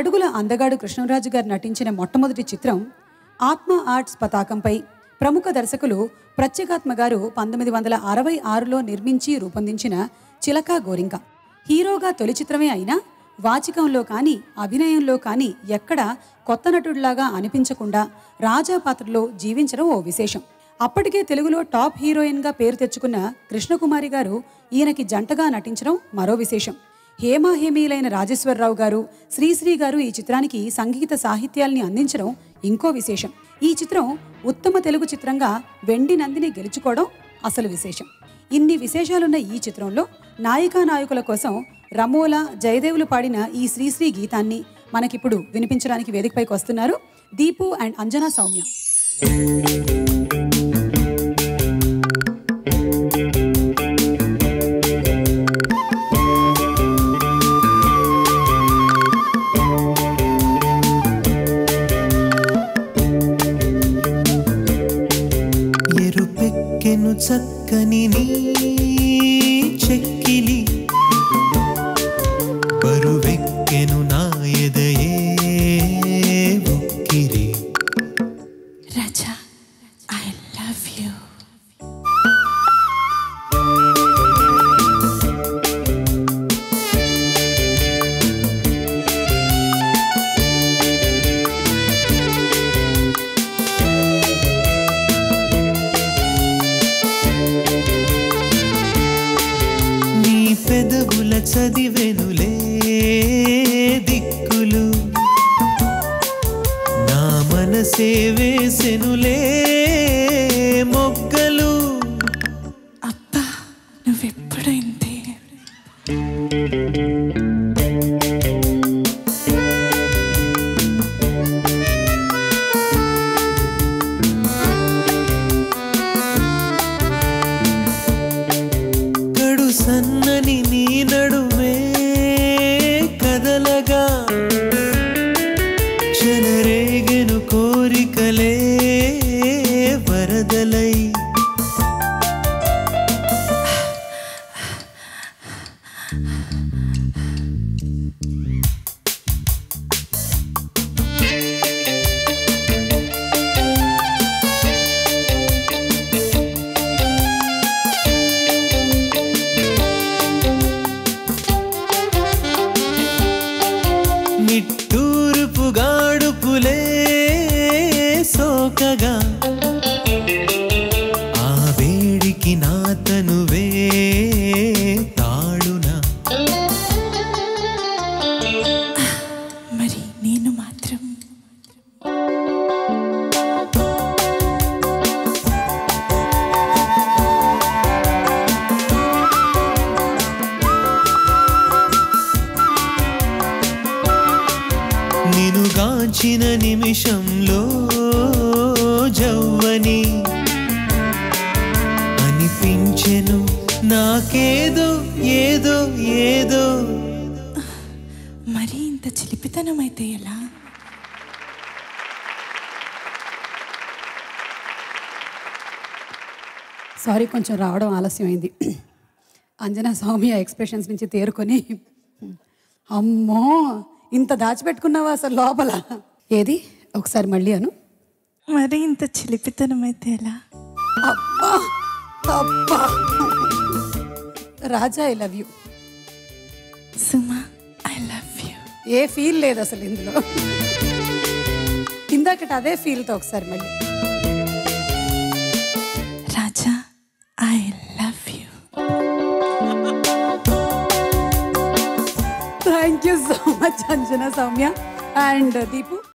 ఆరడుగుల అందగాడు కృష్ణరాజు గారు నటించిన మొట్టమొదటి చిత్రం ఆత్మ ఆర్ట్స్ పతాకంపై ప్రముఖ దర్శకులు ప్రత్యేగాత్మ గారు పంతొమ్మిది వందల అరవై ఆరులో నిర్మించి రూపొందించిన చిలకా గోరింక హీరోగా తొలి చిత్రమే అయినా వాచికంలో కానీ అభినయంలో కానీ ఎక్కడ కొత్త నటుడిలాగా అనిపించకుండా రాజా పాత్రలో జీవించడం ఓ విశేషం అప్పటికే తెలుగులో టాప్ హీరోయిన్గా పేరు తెచ్చుకున్న కృష్ణకుమారి గారు ఈయనకి జంటగా నటించడం మరో విశేషం హేమాహేమీలైన రాజేశ్వరరావు గారు శ్రీశ్రీ గారు ఈ చిత్రానికి సంగీత సాహిత్యాల్ని అందించడం ఇంకో విశేషం ఈ చిత్రం ఉత్తమ తెలుగు చిత్రంగా వెండి నందిని గెలుచుకోవడం అసలు విశేషం ఇన్ని విశేషాలున్న ఈ చిత్రంలో నాయికా నాయకుల కోసం రమోల జయదేవులు పాడిన ఈ శ్రీశ్రీ గీతాన్ని మనకిప్పుడు వినిపించడానికి వేదికపైకి వస్తున్నారు దీపు అండ్ అంజనా సౌమ్య ఎరుపెక్కెను చక్కని నీ చెక్కిలి బరువెక్కెను నా ఎదయే ఉక్కిరి Raja, I love you. నీ పెదవుల చదివెనులే దిక్కులు నా మనసే వేసెనులే మొగ్గలు అబ్బా నువ్వెప్పుడు ఇంతే కడు సన్నని నీ నడుమే కదలగా చెలరేగెను కోరికలే వరదలై నిట్టూరుపు గాడుపులే సోకగా ఆ వేడికి నా తనువే తాళునా మరి నేను మాత్రం నిను గాంచిన నిమిషంలో జవ్వని అనిపించెను నాకేదో ఏదో ఏదో మరి ఇంత చిలిపితనం అయితే ఎలా సారీ కొంచెం రావడం ఆలస్యమైంది అంజనా సౌమ్య ఎక్స్ప్రెషన్స్ నుంచి తేరుకొని అమ్మో ఇంత దాచిపెట్టుకున్నావా అసలు లోపల ఏది ఒకసారి మళ్ళీ అను మరి ఇంత చిలిపితనం అయితే ఎలా అబ్బా అబ్బా రాజా ఐ లవ్ యూ సుమా ఐ లవ్ యూ ఏ ఫీల్ లేదు అసలు ఇందులో ఇందాకటి అదే ఫీల్తో ఒకసారి మళ్ళీ Raja I love you thank you so much Anjana Soumya and Deepu